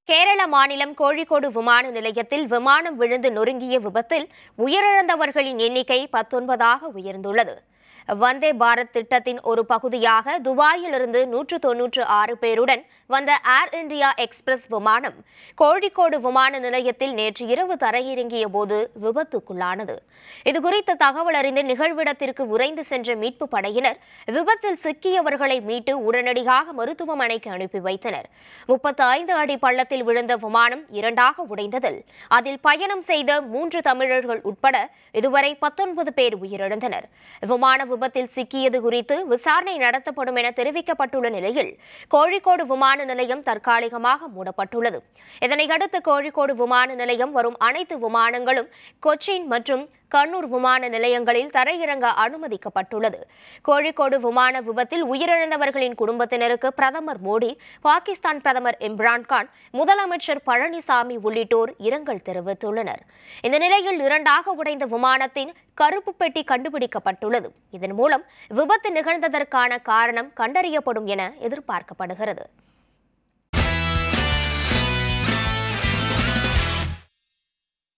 கேரள மாநிலம் கோழிக்கோடு விமான நிலையத்தில் விமானம் விழுந்து நொறுங்கிய விபத்தில் உயிரிழந்தவர்களின் எண்ணிக்கை பத்தொன்பதாக உயர்ந்துள்ளது வந்தே பாரத் திட்டத்தின் ஒரு பகுதியாக துபாயிலிருந்து நூற்று தொன்னூற்று ஆறு பேருடன் வந்த ஏர் இந்தியா எக்ஸ்பிரஸ் விமானம் கோழிக்கோடு விமான நிலையத்தில் நேற்று இரவு தரையிறங்கிய போது விபத்துக்குள்ளானது இதுகுறித்த தகவல் அறிந்து நிகழ்விடத்திற்கு விரைந்து சென்ற மீட்பு படையினர் விபத்தில் சிக்கியவர்களை மீட்டு உடனடியாக மருத்துவமனைக்கு அனுப்பி வைத்தனர் முப்பத்து ஐந்து அடி பள்ளத்தில் விழுந்த விமானம் இரண்டாக உடைந்ததில் அதில் பயணம் செய்த மூன்று தமிழர்கள் உட்பட இதுவரை பத்தொன்பது பேர் உயிரிழந்தனர் விமான விபத்தில் சிக்கியது குறித்து விசாரணை நடத்தப்படும் என தெரிவிக்கப்பட்டுள்ள நிலையில் கோழிக்கோடு விமான நிலையம் தற்காலிகமாக மூடப்பட்டுள்ளது இதனையடுத்து கோழிக்கோடு விமான நிலையம் வரும் அனைத்து விமானங்களும் கொச்சின் மற்றும் கண்ணூர் விமான நிலையங்களில் தரையிறங்க அனுமதிக்கப்பட்டுள்ளது கோழிக்கோடு விமான விபத்தில் உயிரிழந்தவர்களின் குடும்பத்தினருக்கு பிரதமர் மோடி பாகிஸ்தான் பிரதமர் இம்ரான்கான் முதலமைச்சர் பழனிசாமி உள்ளிட்டோர் இரங்கல் தெரிவித்துள்ளனர் இந்த நிலையில் இரண்டாக உடைந்த விமானத்தின் கருப்பு பெட்டி கண்டுபிடிக்கப்பட்டுள்ளது இதன் மூலம் விபத்து நிகழ்ந்ததற்கான காரணம் கண்டறியப்படும் என எதிர்பார்க்கப்படுகிறது